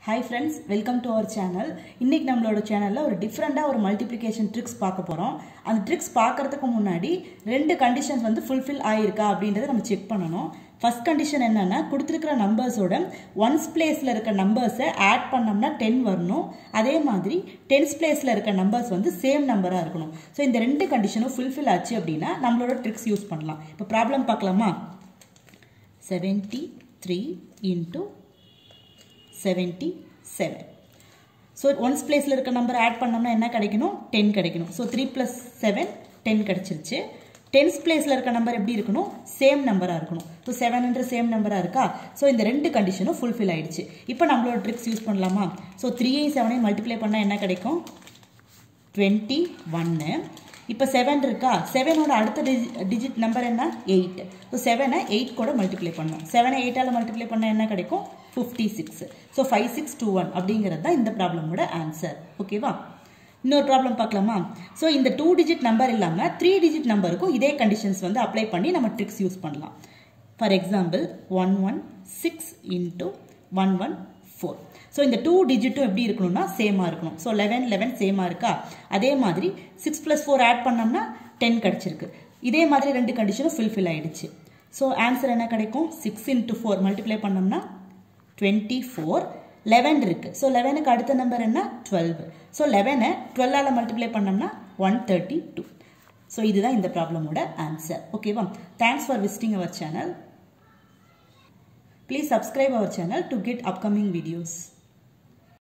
Hi friends welcome to our channel இன்னைக்கு நம்மளோட சேனலில் ஒரு டிஃப்ரெண்ட்டாக ஒரு மல்டிப்ளிகேஷன் ட்ரிக்ஸ் பார்க்க போகிறோம் அந்த ட்ரிக்ஸ் பார்க்கறதுக்கு முன்னாடி ரெண்டு கண்டிஷன்ஸ் வந்து ஃபுல்ஃபில் ஆயிருக்கா அப்படின்றத நம்ம செக் பண்ணணும் ஃபர்ஸ்ட் கண்டிஷன் என்னன்னா கொடுத்துருக்கிற நம்பர்ஸோட ஒன்ஸ் பிளேஸில் இருக்க நம்பர்ஸை ஆட் பண்ணோம்னா டென் வரணும் அதே மாதிரி டென்ஸ் பிளேஸில் இருக்க நம்பர்ஸ் வந்து சேம் நம்பராக இருக்கணும் ஸோ இந்த ரெண்டு கண்டிஷனும் ஃபுல்ஃபில் ஆச்சு அப்படின்னா நம்மளோட ட்ரிக்ஸ் யூஸ் பண்ணலாம் இப்போ ப்ராப்ளம் பார்க்கலாமா seventy three into seventy seven so ones பிளேஸில் இருக்க நம்பர் ஆட் பண்ணோம்னா என்ன கிடைக்கணும் டென் கிடைக்கணும் so three plus seven ten கிடச்சிருச்சு டென்ஸ் பிளேஸில் இருக்க நம்பர் எப்படி இருக்கணும் சேம் நம்பராக இருக்கணும் ஸோ செவன்ன்ற சேம் நம்பராக இருக்கா ஸோ இந்த ரெண்டு கண்டிஷனும் ஃபுல்ஃபில் ஆயிடுச்சு இப்போ நம்மளோட ட்ரிக்ஸ் யூஸ் பண்ணலாமா ஸோ த்ரீயையும் செவனையும் மல்டிப்ளை பண்ணால் என்ன கிடைக்கும் டுவெண்ட்டி ஒன்று இப்போ செவன் இருக்கா செவனோட அடுத்த டிஜிட் நம்பர் என்ன எயிட் ஸோ செவனை எயிட் கூட மல்டிப்ளை பண்ணோம் செவனை எயிட்டால் மல்டிப்ளை பண்ணால் என்ன கிடைக்கும் fifty six so five six two one அப்படிங்கிறது தான் இந்த ப்ராப்ளமோட ஆன்சர் ஓகேவா இன்னொரு ப்ராப்ளம் பார்க்கலாமா ஸோ இந்த டூ டிஜிட் நம்பர் இல்லாமல் த்ரீ டிஜிட் நம்பருக்கும் இதே கண்டிஷன்ஸ் வந்து அப்ளை பண்ணி நம்ம ட்ரிக்ஸ் யூஸ் பண்ணலாம் for example one one six into one one four so இந்த டூ டிஜிட்டும் எப்படி இருக்கணும்னா சேமாக இருக்கணும் ஸோ லெவன் லெவன் சேமாக இருக்கா அதே மாதிரி சிக்ஸ் ப்ளஸ் ஃபோர் ஆட் பண்ணோம்னா டென் கிடச்சிருக்கு இதே மாதிரி ரெண்டு கண்டிஷனும் ஃபுல்ஃபில் ஆயிடுச்சு ஸோ ஆன்சர் என்ன கிடைக்கும் சிக்ஸ் இன்ட்டு ஃபோர் மல்டிப்ளை பண்ணோம்னா டுவெண்ட்டி ஃபோர் லெவன் இருக்குது ஸோ லெவனுக்கு அடுத்த நம்பர் என்ன டுவெல் ஸோ லெவனை டுவெல்லால் மல்டிப்ளை பண்ணோம்னா ஒன் தேர்ட்டி டூ ஸோ இதுதான் இந்த ப்ராப்ளமோட ஆன்சர் ஓகேவா thanks for visiting our channel Please subscribe our channel to get upcoming videos.